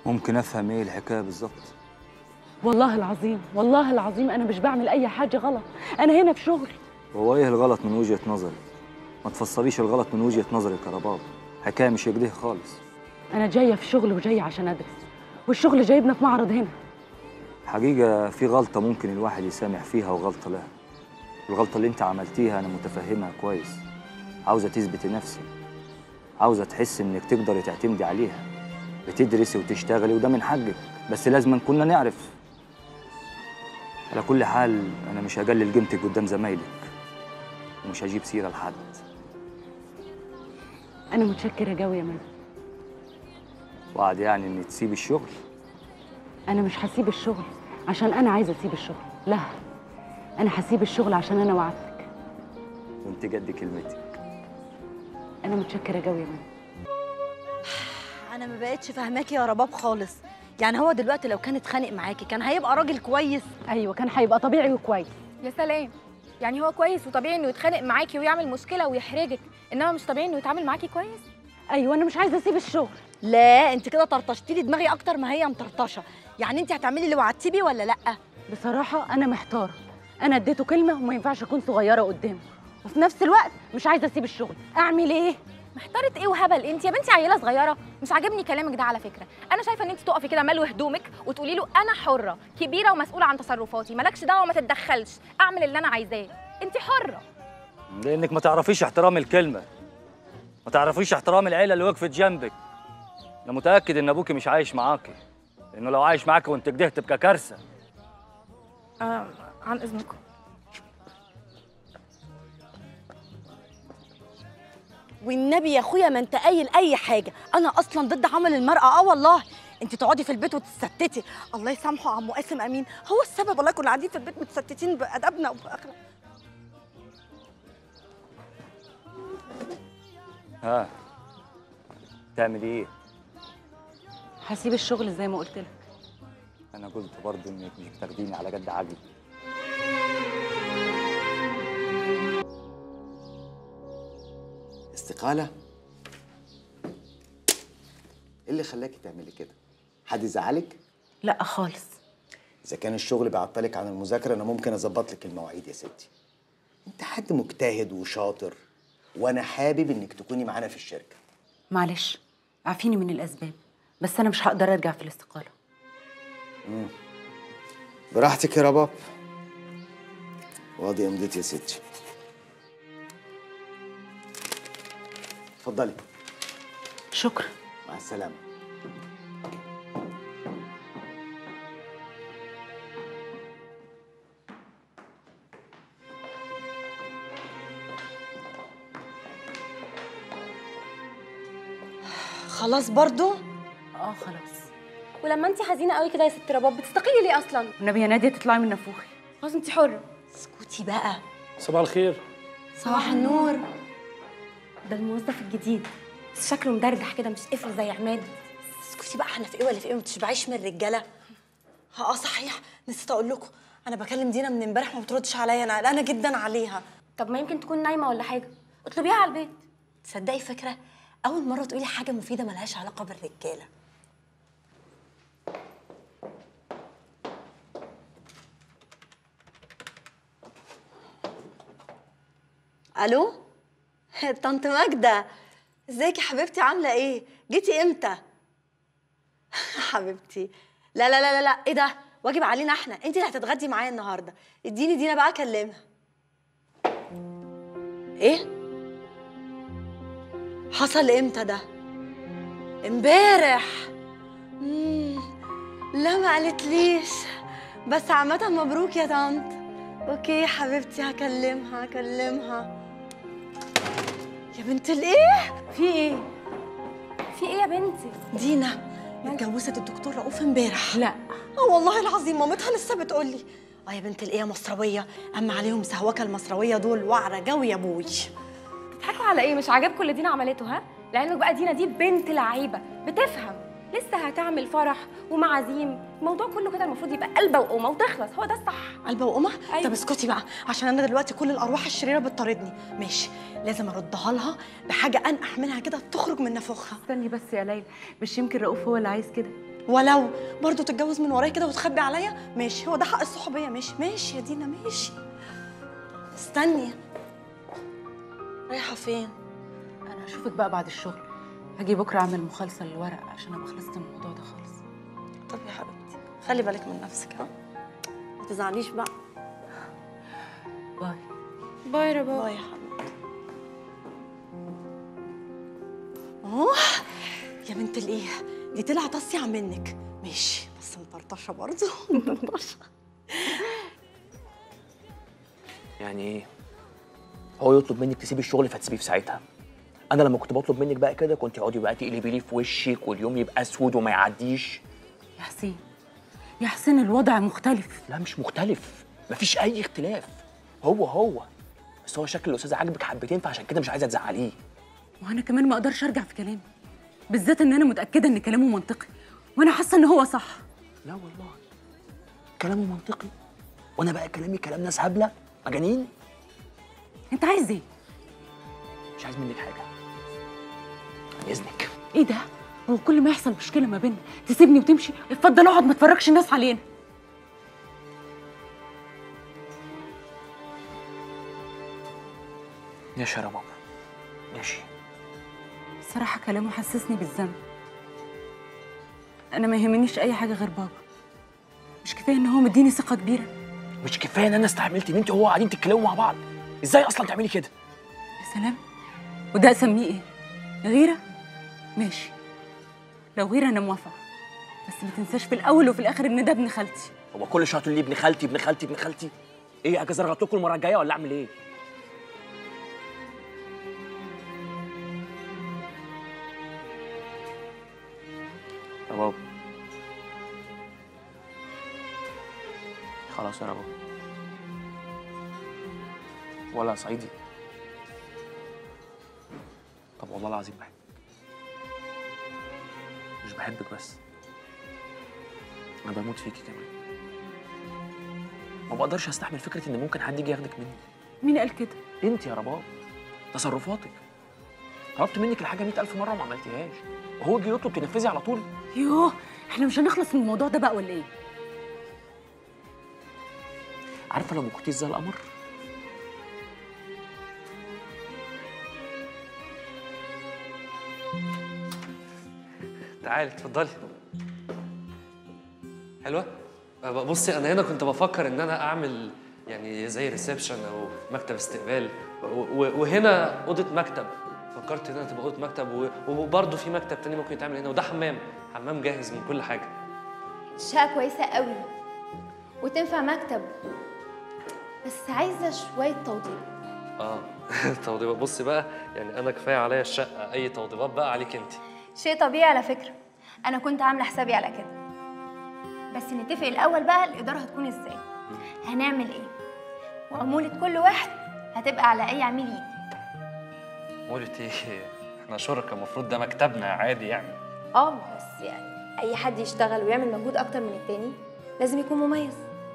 ممكن افهم ايه الحكايه بالظبط والله العظيم والله العظيم انا مش بعمل اي حاجه غلط انا هنا في شغل هو ايه الغلط من وجهه نظري ما تفسريش الغلط من وجهه نظرك يا رباب حكايه مش كده خالص انا جايه في شغل وجايه عشان ادرس والشغل جايبنا في معرض هنا حقيقه في غلطه ممكن الواحد يسامح فيها وغلطه لا الغلطه اللي انت عملتيها انا متفهمها كويس عاوزه تثبتي نفسك عاوزه تحس انك تقدري تعتمدي عليها بتدرسي وتشتغلي وده من حقك بس لازم كنا نعرف على كل حال انا مش هقلل قيمتك قدام زمايلك ومش هجيب سيره لحد انا متشكره قوي يا مازن وعد يعني ان تسيب الشغل انا مش هسيب الشغل عشان انا عايزه اسيب الشغل لا انا هسيب الشغل عشان انا وعدتك وانت قد كلمتك انا متشكره قوي يا مازن انا ما بقتش فاهماكي يا رباب خالص يعني هو دلوقتي لو كان اتخانق معاكي كان هيبقى راجل كويس ايوه كان هيبقى طبيعي وكويس يا سلام يعني هو كويس وطبيعي انه يتخانق معاكي ويعمل مشكله ويحرجك انما مش طبيعي انه يتعامل معاكي كويس ايوه انا مش عايزه اسيب الشغل لا انت كده طرطشتي لي دماغي اكتر ما هي مطرطشه يعني انت هتعملي اللي وعدتي بيه ولا لا بصراحه انا محتاره انا اديته كلمه وما ينفعش اكون صغيره قدامه وفي نفس الوقت مش عايزه اسيب الشغل اعمل ايه محتاره ايه وهبل انت يا بنتي عيله صغيره مش عاجبني كلامك ده على فكره انا شايفه ان انت تقفي كده ملو هدومك وتقولي له انا حره كبيره ومسؤوله عن تصرفاتي مالكش دعوه ما تتدخلش اعمل اللي انا عايزاه انت حره لانك ما تعرفيش احترام الكلمه ما تعرفيش احترام العيله اللي وقفت جنبك انا متاكد ان ابوكي مش عايش معاكي لانه لو عايش معاكي وانت كده تبقى كارثه آه عن اذنكم والنبي يا اخويا ما انت قايل اي حاجه انا اصلا ضد عمل المراه اه والله انت تقعدي في البيت وتتستتي الله يسامحه عمو قاسم امين هو السبب والله كنا قاعدين في البيت متستتين بادبنا وباخلاقنا ها تعملي ايه هسيب الشغل زي ما قلت لك انا قلت برضه انك مش بتاخديني على قد عقلي استقالة؟ ايه اللي خلاكي تعملي كده؟ حد يزعلك؟ لا خالص إذا كان الشغل بيعطلك عن المذاكرة أنا ممكن أظبط لك المواعيد يا ستي. أنت حد مجتهد وشاطر وأنا حابب إنك تكوني معانا في الشركة. معلش عافيني من الاسباب بس انا مش هقدر ارجع في الاستقاله براحتك يا رباب. واضي امضيت يا ستي. اتفضلي شكرا مع السلامة. خلاص برضو اه خلاص ولما انت حزينه قوي كده يا ست رباب بتستقيلي ليه اصلا والنبي يا ناديه تطلعي من نافوخي خلاص انت حره اسكتي بقى صباح الخير صباح النور ده الموظف الجديد بس شكله مدردح كده مش قفل زي عماد اسكتي بقى احنا في ايه ولا في ايه ما بتشبعيش من الرجاله اه صحيح نسيت اقول لكم انا بكلم دينا من امبارح ما بتردش عليا انا قلقانه جدا عليها طب ما يمكن تكون نايمه ولا حاجه اطلبيها على البيت تصدقي فكره اول مره تقولي حاجه مفيده ملهاش علاقه بالرجاله الو طنط ماجده ازيك يا حبيبتي عامله ايه جيتي امتى حبيبتي لا لا لا لا لا ايه ده واجب علينا احنا انت اللي هتتغدي معايا النهارده اديني دينا بقى اكلمها ايه حصل امتى ده امبارح مم، لا ما قالتليش بس عامة مبروك يا طنط اوكي يا حبيبتي هكلمها هكلمها يا بنت الايه في ايه في ايه يا بنتي دينا اتجوزت الدكتور رؤوف امبارح لا اه والله العظيم مامتها لسه بتقول لي اه يا بنت الايه مصرويه اما عليهم سهوكه المصرويه دول وعره جوي يا ابوي بتضحكوا على ايه مش عاجبكم اللي دينا عملته ها لعلمك بقى دينا دي بنت لعيبه بتفهم لسه هتعمل فرح ومعازيم الموضوع كله كده المفروض يبقى قلبه وقومه وتخلص هو ده الصح قلبه وقمه أيوة. طب اسكتي بقى عشان انا دلوقتي كل الارواح الشريره بتطاردني ماشي لازم اردها لها بحاجه انقح منها كده تخرج من نافوخها استني بس يا ليلى مش يمكن رؤوف هو اللي عايز كده ولو برضه تتجوز من ورايا كده وتخبي عليا ماشي هو ده حق الصحوبيه ماشي ماشي يا دينا ماشي استني رايحه فين انا هشوفك بقى بعد الشغل هاجي بكره اعمل مخالصه للورق عشان ابقى خلصت من الموضوع ده خالص طب يا حبيبتي خلي بالك من نفسك ها ما تزعليش بقى باي باي ربا باي يا حبيبتي اوه يا بنت الايه دي طلعت اصيع منك ماشي بس مطرطشه برضه مطرطشه يعني ايه هو يطلب منك تسيبي الشغل فتسيبيه في ساعتها انا لما كنت بطلب منك بقى كده كنت تقعدي بقى تقلبي لي في وشك واليوم يبقى اسود وما يعديش يا حسين يا حسين الوضع مختلف لا مش مختلف مفيش اي اختلاف هو هو بس هو شكل الاستاذ عاجبك حبتين فعشان كده مش عايزه تزعليه وانا كمان ما اقدرش ارجع في كلامي بالذات ان انا متاكده ان كلامه منطقي وانا حاسه ان هو صح لا والله كلامه منطقي وانا بقى كلامي كلام ناس هبله مجانين انت عايز ايه مش عايز منك حاجه عن اذنك ايه ده هو كل ما يحصل مشكله ما بيننا تسيبني وتمشي اتفضل اقعد ما تفرجش الناس علينا ماشي يا ماما ماشي الصراحه كلامه حسسني بالذنب انا ما يهمنيش اي حاجه غير بابا مش كفايه ان هو مديني ثقه كبيره مش كفايه ان انا استحملت ان انت وهو قاعدين تتكلموا مع بعض ازاي اصلا تعملي كده يا سلام وده اسميه ايه غيره ماشي لو غيره انا موافقه بس ما تنساش في الاول وفي الاخر ان ده ابن خالتي هو كل شويه تقول لي ابن خالتي ابن خالتي ابن خالتي ايه اجي ازرغط لكم المره الجايه ولا اعمل ايه يا بابا خلاص يا بابا ولا يا صعيدي طب والله العظيم بحبك مش بحبك بس انا بموت فيكي كمان ما بقدرش استحمل فكره ان ممكن حد يجي ياخدك مني مين قال كده انت يا رباب تصرفاتك طلبت منك الحاجه مئة ألف مره وما عملتيهاش وهو جه يطلب تنفذي على طول يوه احنا مش هنخلص من الموضوع ده بقى ولا ايه عارفه لو ما كنتيش زي القمر تعالي اتفضلي حلوه أه، بصي انا هنا كنت بفكر ان انا اعمل يعني زي ريسبشن او مكتب استقبال و- و- وهنا اوضه مكتب فكرت هنا تبقى اوضه مكتب و- وبرضه في مكتب تاني ممكن يتعمل هنا وده حمام حمام جاهز من كل حاجه الشقة كويسة قوي وتنفع مكتب بس عايزة شوية توضيب اه توضيبات بصي بقى يعني انا كفايه عليا الشقه اي توضيبات بقى عليك انت شيء طبيعي على فكرة أنا كنت عاملة حسابي على كده بس نتفق الأول بقى الإدارة هتكون إزاي هنعمل إيه وعمولة كل واحد هتبقى على أي عميل يجي مولة ايه احنا شركة المفروض ده مكتبنا عادي يعني اه بس يعني أي حد يشتغل ويعمل مجهود أكتر من التاني لازم يكون مميز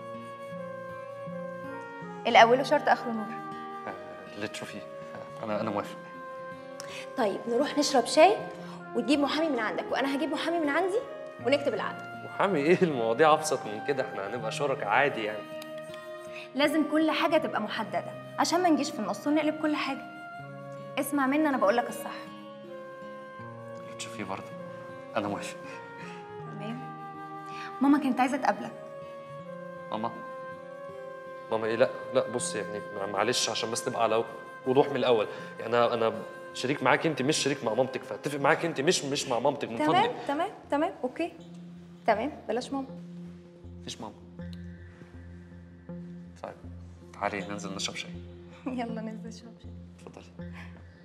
الأول شرط آخره نور آه، اللي تشوفيه آه، انا انا موافق طيب نروح نشرب شاي وتجيب محامي من عندك وأنا هجيب محامي من عندي ونكتب العقد محامي ايه المواضيع ابسط من كده احنا هنبقى شركاء عادي يعني لازم كل حاجة تبقى محددة عشان ما نجيش في النص ونقلب كل حاجة اسمع مني أنا بقولك الصح اللي تشوفيه برضه انا موافق تمام ماما كانت عايزة تقابلك ماما ماما ايه لا لا بص يعني مع- معلش عشان بس نبقى على وضوح من الاول يعني انا انا شريك معاك انت مش شريك مع مامتك فاتفق معاك انت مش مش مع مامتك من تمام فضلك تمام تمام أوكي تمام بلاش ماما مفيش ماما طيب تعالي ننزل نشرب شاي يلا ننزل نشرب شاي اتفضلي